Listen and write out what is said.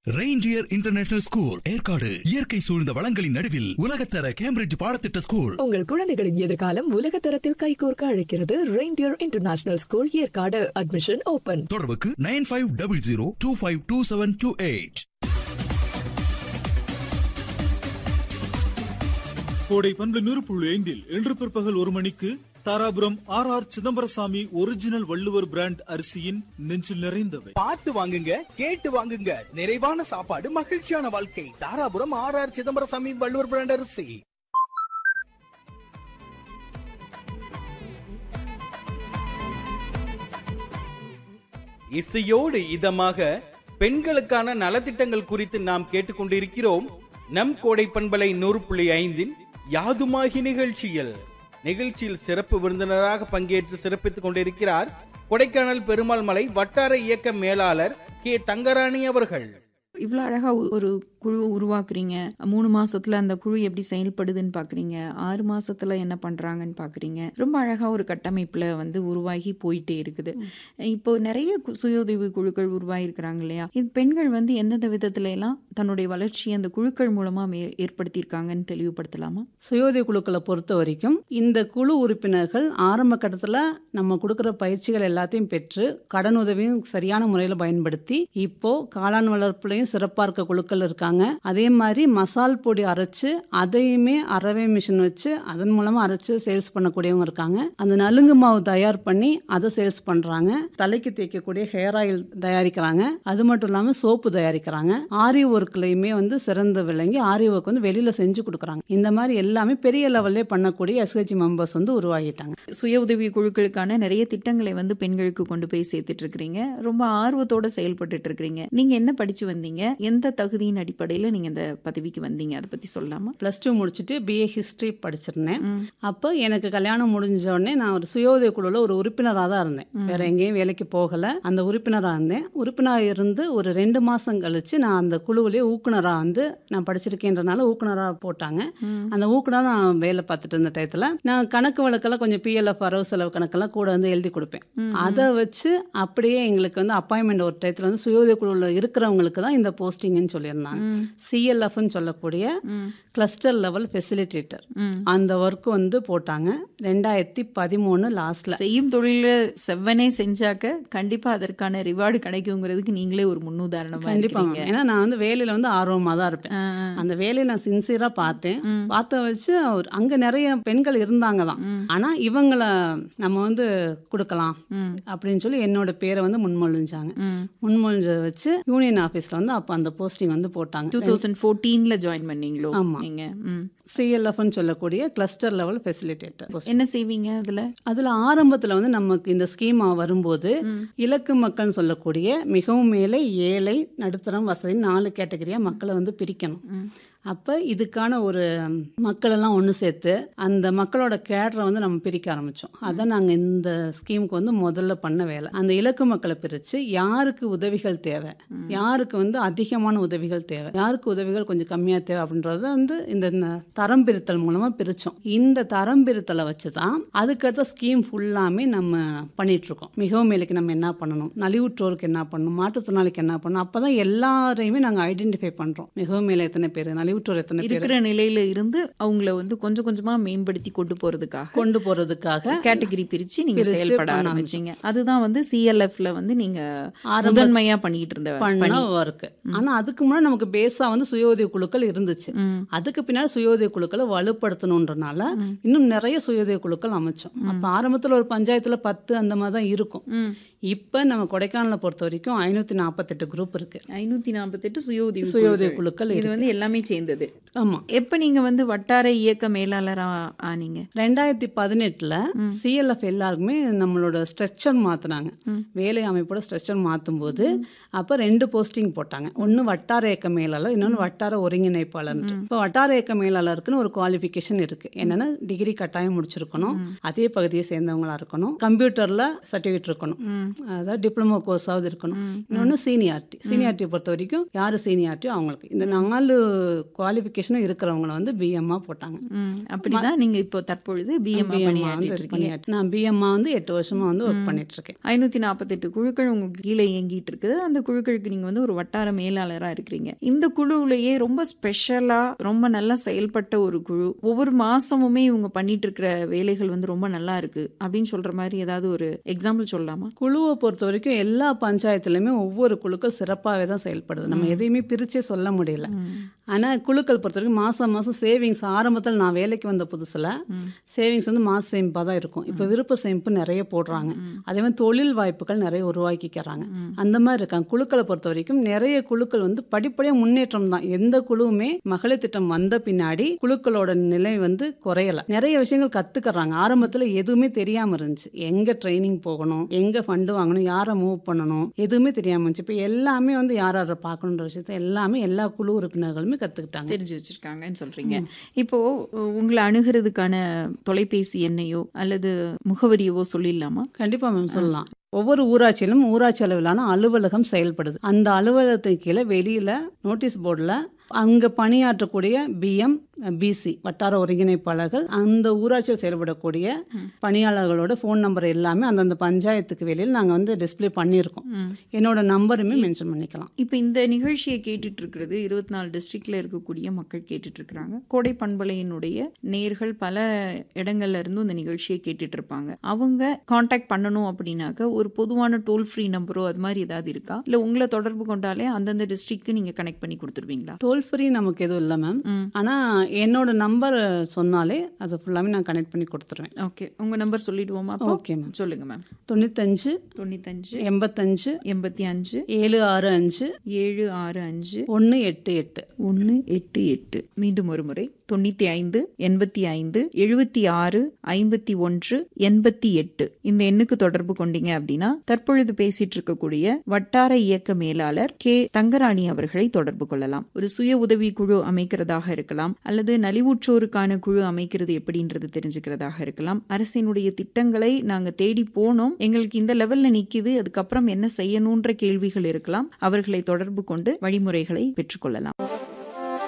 Reindeer international school Yercaud இயற்கை சூழ்ந்த வளங்களின் நடுவில் உலகத்தர கேம்பிரிட்ஜ் பாடத்திட்ட ஸ்கூல் உங்கள் குழந்தைகளின் எதிர்காலம் உலக தரத்தில் கைகோர்க்க அழைக்கிறது reindeer international school Yercaud admission open தொடர்புக்கு nine five double zero two five two seven two eight கோடை பண்பு நூறு புள்ளி ஐந்தில் இன்று பிற்பகல் ஒரு மணிக்கு Dharapuram R R Chidambarasamy original Valluvar brand அரிசியின் நெஞ்சில் நிறைந்தவை பார்த்து வாங்குங்க கேட்டு வாங்குங்க நிறைவான சாப்பாடு மகிழ்ச்சியான வாழ்க்கை Dharapuram R R Chidambarasamy Valluvar brand அரிசி இசையோடு இதமாக பெண்களுக்கான நலத்திட்டங்கள் குறித்து நாம் கேட்டுக்கொண்டிருக்கிறோம் நம் கோடை பண்பலை நூறு புள்ளி ஐந்தின் யாதுமாகி நிகழ்ச்சியில் நிகழ்ச்சியில் சிறப்பு விருந்தினராக பங்கேற்று சிறப்பித்துக் கொண்டிருக்கிறார் கொடைக்கானல் பெருமாள் மலை வட்டார இயக்க மேலாளர் கே தங்கராணி அவர்கள் இவ்வளோ அழகா ஒ- ஒரு குழு உருவாக்குறீங்க மூணு மாசத்துல அந்த குழு எப்படி செயல்படுதுன்னு பாக்குறீங்க ஆறு மாசத்துல என்ன பண்றாங்கன்னு பாக்குறீங்க ரொம்ப அழகா ஒரு கட்டமைப்புல வந்து உருவாகி போயிட்டே இருக்குது இப்போ நிறைய கு- சுய உதவி குழுக்கள் உருவாகிருக்கிறாங்க இல்லையா இது பெண்கள் வந்து எந்தெந்த விதத்துல எல்லாம் தன்னுடைய வளர்ச்சியை அந்த குழுக்கள் மூலமா மே- ஏற்படுத்தியிருக்காங்கன்னு தெளிவுபடுத்தலாமா சுயோதய குழுக்களை பொறுத்த வரைக்கும் இந்த குழு உறுப்பினர்கள் ஆரம்ப கட்டத்தில் நம்ம கொடுக்குற பயிற்சிகள் எல்லாத்தையும் பெற்று கடன் உதவியும் சரியான முறையில் பயன்படுத்தி இப்போ காளான் வளர்ப்புலையும் சிறப்பாக இருக்க குழுக்கள் இருக்காங்க அதே மாதிரி மசால் பொடி அரைச்சு அதையுமே அரவை மிஷின் வச்சு அதன் மூலமா அரைச்சு சேல்ஸ் பண்ணக்கூடியவங்க இருக்காங்க அந்த நலுங்கு மாவு தயார் பண்ணி அதை சேல்ஸ் பண்றாங்க தலைக்கு தேய்க்கக்கூடிய ஹேர் ஆயில் தயாரிக்கிறாங்க அது மட்டும் இல்லாமல் சோப்பு தயாரிக்கிறாங்க ஆரி ஒர்க்லையுமே வந்து சிறந்து விளங்கி ஆரி ஒர்க் வந்து வெளியில செஞ்சு கொடுக்குறாங்க இந்த மாதிரி எல்லாமே பெரிய லெவல்லே பண்ணக்கூடிய எஸ்ஹெச் மெம்பர்ஸ் வந்து உருவாகிட்டாங்க சுய உதவி குழுக்களுக்கான நிறைய திட்டங்களை வந்து பெண்களுக்கு கொண்டு போய் சேர்த்துட்டு இருக்கிறீங்க ரொம்ப ஆர்வத்தோட செயல்பட்டுட்டு இருக்கிறீங்க நீங்க என்ன படிச்சு வந்தீங்க எந்த தகுதியின் அடிப்படையில நீங்க இந்த பதவிக்கு வந்தீங்க அதை பத்தி சொல்லலாமா ப்ளஸ் டூ முடிச்சுட்டு பிஏ ஹிஸ்ட்ரி படிச்சிருந்தேன் அப்போ எனக்கு கல்யாணம் முடிஞ்ச உடனே நான் ஒரு சுயோதய குழுவில் ஒரு உறுப்பினராக தான் இருந்தேன் வேற எங்கேயும் வேலைக்கு போகலை அந்த உறுப்பினராக இருந்தேன் உறுப்பினராக இருந்து ஒரு ரெண்டு மாதம் கழிச்சு நான் அந்த குழுவிலே ஊக்குனராக வந்து நான் படிச்சிருக்கேன்றனால ஊக்குனராக போட்டாங்க அந்த ஊக்குனராக நான் வேலை பார்த்துட்டு இருந்த டயத்தில் நான் கணக்கு வழக்கெல்லாம் கொஞ்சம் பிஎல்எஃப் வரவு செலவு கணக்கெல்லாம் கூட வந்து எழுதி கொடுப்பேன் அதை வச்சு அப்படியே எங்களுக்கு வந்து அப்பாயின்மெண்ட் ஒரு டயத்தில் வந்து சுயோதய குழுவில் இருக்கிறவங்களுக்கு தான் இந்த போஸ்டிங்னு சொல்லியிருந்தாங்க சிஎல்எஃப்னு சொல்லக்கூடிய கிளஸ்டர் லெவல் ஃபெசிலிட்டேட்டர் அந்த ஒர்க் வந்து போட்டாங்க ரெண்டாயிரத்தி பதிமூணு லாஸ்ட்ல செய்யும் தொழில செவ்வனே செஞ்சாக்க கண்டிப்பா அதற்கான ரிவார்டு கிடைக்குங்கிறதுக்கு நீங்களே ஒரு முன்னுதாரணமா கண்டிப்பா இருக்கிறீங்க. மேம். ஏன்னா நான் வந்து வேலையில வந்து ஆர்வமா தான் இருப்பேன் ஆ, ஆ. அந்த வேலையை நான் சின்சியரா பார்த்தேன் பார்த்த வச்சு அவர் அங்க நிறைய பெண்கள் இருந்தாங்க தான் ஆனா இவங்கள நம்ம வந்து கொடுக்கலாம் அப்படின்னு சொல்லி என்னோட பேரை வந்து முன்மொழிஞ்சாங்க முன்மொழிஞ்ச வச்சு யூனியன் ஆபீஸ்ல வந்து அப்ப அந்த போஸ்டிங் வந்து போட்டாங்க டூ தௌசண்ட் ஃபோர்டீன்ல ஜாயின் பண்ணீங்களோ ஆமா. நீங்க ம். சிஎல்எஃப்னு சொல்லக்கூடிய கிளஸ்டர் லெவல் ஃபெசிலிட்டேட்டர் என்ன செய்வீங்க அதுல அதுல ஆரம்பத்துல வந்து நமக்கு இந்த ஸ்கீமா வரும்போது இலக்கு மக்கள்னு சொல்லக்கூடிய மிகவும் மேலே ஏழை நடுத்தரம் வசதி நாலு கேட்டகரியா மக்களை வந்து பிரிக்கணும் அப்ப இதுக்கான ஒரு மக்களெல்லாம் ஒன்று சேர்த்து அந்த மக்களோட கேடரை வந்து நம்ம பிரிக்க ஆரம்பிச்சோம் அதை நாங்க இந்த ஸ்கீமுக்கு வந்து முதல்ல பண்ண வேலை அந்த இலக்கு மக்களை பிரிச்சு யாருக்கு உதவிகள் தேவை யாருக்கு வந்து அதிகமான உதவிகள் தேவை யாருக்கு உதவிகள் கொஞ்சம் கம்மியா தேவை அப்படின்றத வந்து இந்த ந- தரம் பிரித்தல் மூலமா பிரிச்சோம் இந்த தரம் பிரித்தலை வச்சு தான் அதுக்கடுத்த ஸ்கீம் ஃபுல்லாமே நம்ம பண்ணிட்டு இருக்கோம் மிகவும் மேலுக்கு நம்ம என்ன பண்ணணும் நலிவுற்றோருக்கு என்ன பண்ணணும் மாற்றுத்திறனாளிக்கு என்ன பண்ணணும் அப்பதான் எல்லாரையுமே நாங்க ஐடென்டிஃபை பண்றோம் மிகவும் மேலே எத்தனை பேர் நலிவுற்றோர் எத்தனை பேர் இருக்கிற நிலையில இருந்து அவங்கள வந்து கொஞ்சம் கொஞ்சமா மேம்படுத்தி கொண்டு போறதுக்காக கொண்டு போறதுக்காக கேட்டகரி பிரிச்சு நீங்க பிரிச்சு செயல்பட பண்ண ஆரம்பிச்சீங்க அதுதான் வந்து சிஎல்எஃப்ல வந்து நீங்க ஆரம்ப- முதன்மையா பண்ணிட்டு இருந்த பண்ண பணி ஒர்க் ஆனா அதுக்கு முன்னாடி நமக்கு பேஸா வந்து சுய உதவி குழுக்கள் இருந்துச்சு அதுக்கு பின்னாடி சுய உதவி குழுக்களை வலுப்படுத்தணுன்றனால இன்னும் நிறைய சுய உதவி குழுக்கள் அமைச்சோம் அப்ப ஆரம்பத்துல ஒரு பஞ்சாயத்துல பத்து அந்த மாதிரி தான் இருக்கும் இப்ப நம்ம கொடைக்கானலை பொறுத்த வரைக்கும் ஐநூத்தி நாற்பத்தெட்டு குரூப் இருக்கு ஐநூத்தி நாற்பத்தெட்டு சுய உதவி சுய உதவி குழுக்கள். குழுக்கள் இது இருக்கு. வந்து எல்லாமே சேர்ந்தது ஆமா எப்ப நீங்க வந்து வட்டார இயக்க மேலாளரா ஆனீங்க ரெண்டாயிரத்தி பதினெட்டுல சிஎல்எஃப் எல்லாருக்குமே நம்மளோட ஸ்ட்ரெச்சர் மாத்துனாங்க வேலை அமைப்போட ஸ்ட்ரெச்சர் மாற்றும் போது அப்ப ரெண்டு போஸ்டிங் போட்டாங்க ஒன்னு வட்டார இயக்க மேலாளர் இன்னொன்னு வட்டார ஒருங்கிணைப்பாளர் இப்போ வட்டார இயக்க மேலாளருக்குன்னு ஒரு குவாலிஃபிகேஷன் இருக்கு என்னன்னா டிகிரி கட்டாயம் முடிச்சிருக்கணும் அதே பகுதியை சேர்ந்தவங்களா இருக்கணும் கம்ப்யூட்டர்ல சர்டிஃபிகேட் இருக்கணும் அதாவது டிப்ளமோ கோர்ஸாவது இருக்கணும் இன்னொன்னு சீனியாரிட்டி சீனியாரிட்டி பொறுத்த வரைக்கும் யாரு சீனியாரிட்டியோ அவங்களுக்கு இந்த நாலு குவாலிஃபிகேஷனும் இருக்கிறவங்கள வந்து பிஎம்மா போட்டாங்க ம், அப்படிதான் நீங்க இப்போ தற்பொழுது பிஎம் BMA வந்து பணியாற்றிட்டு இருக்கீங்க பண்ணிட்டு- நான் பிஎம்மா வந்து எட்டு வருஷமா வந்து ஒர்க் பண்ணிட்டு இருக்கேன் ஐநூற்றி நாற்பத்தெட்டு குழுக்கள் உங்களுக்கு கீழே இயங்கிட்டு இருக்குது அந்த குழுக்களுக்கு நீங்கள் வந்து ஒரு வட்டார மேலாளராக இருக்கிறீங்க இந்த குழுவிலேயே ரொம்ப ஸ்பெஷலாக ரொம்ப நல்லா செயல்பட்ட ஒரு குழு ஒவ்வொரு மாதமுமே இவங்க பண்ணிட்டு இருக்கிற வேலைகள் வந்து ரொம்ப நல்லா இருக்கு அப்படின்னு சொல்கிற மாதிரி ஏதாவது ஒரு எக்ஸாம்பிள் சொல்லலாமா குழுவை பொறுத்த வரைக்கும் எல்லா பஞ்சாயத்துலையுமே ஒவ்வொரு குழுக்கள் சிறப்பாகவே தான் செயல்படுது நம்ம எதையுமே பிரிச்சே சொல்ல முடியல ஆனால் குழுக்கள் பொறுத்த வரைக்கும் மாதம் மாதம் சேவிங்ஸ் ஆரம்பத்தில் நான் வேலைக்கு வந்த புதுசில் சேவிங்ஸ் வந்து மாச சேமிப்பாக தான் இருக்கும் இப்போ விருப்ப சேமிப்பு நிறைய போடுறாங்க அதே மாதிரி தொழில் வாய்ப்புகள் நிறைய உருவாக்கிக்கிறாங்க அந்த மாதிரி இருக்காங்க குழுக்களை பொறுத்த வரைக்கும் நிறைய குழுக்கள் வந்து படிப்படியாக முன்னேற்றம் தான் எந்த குழுவுமே மகளிர் திட்டம் வந்த பின்னாடி குழுக்களோட நிலை வந்து குறையல நிறைய விஷயங்கள் கத்துக்கறாங்க ஆரம்பத்துல எதுவுமே தெரியாம இருந்துச்சு எங்க ட்ரைனிங் போகணும் எங்க ஃபண்டு வாங்கணும் யாரை மூவ் பண்ணணும் எதுவுமே தெரியாம இருந்துச்சு இப்போ எல்லாமே வந்து யார் யாரை பார்க்கணுன்ற விஷயத்த எல்லாமே எல்லா குழு உறுப்பினர்களுமே கத்துக்கிட்டாங்க தெரிஞ்சு வச்சிருக்காங்கன்னு சொல்றீங்க இப்போ உ- உங்களை அணுகிறதுக்கான தொலைபேசி எண்ணையோ அல்லது முகவரியவோ சொல்லிடலாமா கண்டிப்பா மேம் சொல்லலாம் ஒவ்வொரு ஊராட்சியிலும் ஊராட்சி அளவிலான அலுவலகம் செயல்படுது அந்த அலுவலகத்துக்கு கீழே வெளியில நோட்டீஸ் போர்டில் அங்க பணியாற்றக்கூடிய பிஎம் பிசி வட்டார ஒருங்கிணைப்பாளர்கள் அந்த ஊராட்சியில் செயல்படக்கூடிய பணியாளர்களோட ஃபோன் நம்பர் எல்லாமே அந்தந்த பஞ்சாயத்துக்கு வெளியில் நாங்கள் வந்து டிஸ்ப்ளே பண்ணியிருக்கோம் என்னோட நம்பருமே மென்ஷன் பண்ணிக்கலாம் இப்போ இந்த நிகழ்ச்சியை கேட்டுட்டு இருக்கிறது இருபத்தி நாலு டிஸ்ட்ரிக்ட்ல இருக்கக்கூடிய மக்கள் கேட்டுட்டு இருக்கிறாங்க கோடை பண்பலையினுடைய நேர்கள் பல இடங்கள்ல இருந்தும் இந்த நிகழ்ச்சியை கேட்டுட்டு இருப்பாங்க அவங்க காண்டாக்ட் பண்ணணும் அப்படின்னாக்க ஒரு பொதுவான டோல் ஃப்ரீ நம்பரோ அது மாதிரி ஏதாவது இருக்கா இல்ல உங்களை தொடர்பு கொண்டாலே அந்தந்த டிஸ்ட்ரிக்ட்க்கு நீங்க கனெக்ட் பண்ணி கொடுத்துருவீங்களா டோல் ஃப்ரீ நமக்கு எதுவும் இல்லை மேம் ம். ஆனால் என்னோட நம்பர் சொன்னாலே அது ஃபுல்லாமே நான் கனெக்ட் பண்ணி கொடுத்துருவேன் ஓகே உங்க நம்பர் சொல்லிடுவோமா அப்போ? ஓகே மேம் சொல்லுங்க மேம் தொண்ணூத்தஞ்சு தொண்ணூத்தஞ்சு எண்பத்தஞ்சு எண்பத்தி அஞ்சு ஏழு ஆறு அஞ்சு ஏழு ஆறு அஞ்சு ஒன்று எட்டு எட்டு ஒன்று எட்டு எட்டு மீண்டும் ஒரு முறை தொண்ணூற்றி ஐந்து எண்பத்தி ஐந்து எழுபத்தி ஆறு ஐம்பத்தி ஒன்று எண்பத்தி எட்டு இந்த எண்ணுக்கு தொடர்பு கொண்டீங்க அப்படின்னா தற்பொழுது பேசிட்டு இருக்கக்கூடிய வட்டார இயக்க மேலாளர் கே தங்கராணி அவர்களை தொடர்பு கொள்ளலாம் ஒரு சுய உதவி குழு அமைக்கிறதாக இருக்கலாம் அல்லது நலிவுற்றோருக்கான குழு அமைக்கிறது எப்படின்றது தெரிஞ்சுக்கிறதாக இருக்கலாம் அரசினுடைய திட்டங்களை நாங்க தேடி போனோம் எங்களுக்கு இந்த லெவல்ல நிக்குது அதுக்கப்புறம் என்ன செய்யணுன்ற கேள்விகள் இருக்கலாம் அவர்களை தொடர்பு கொண்டு வழிமுறைகளை பெற்றுக்கொள்ளலாம்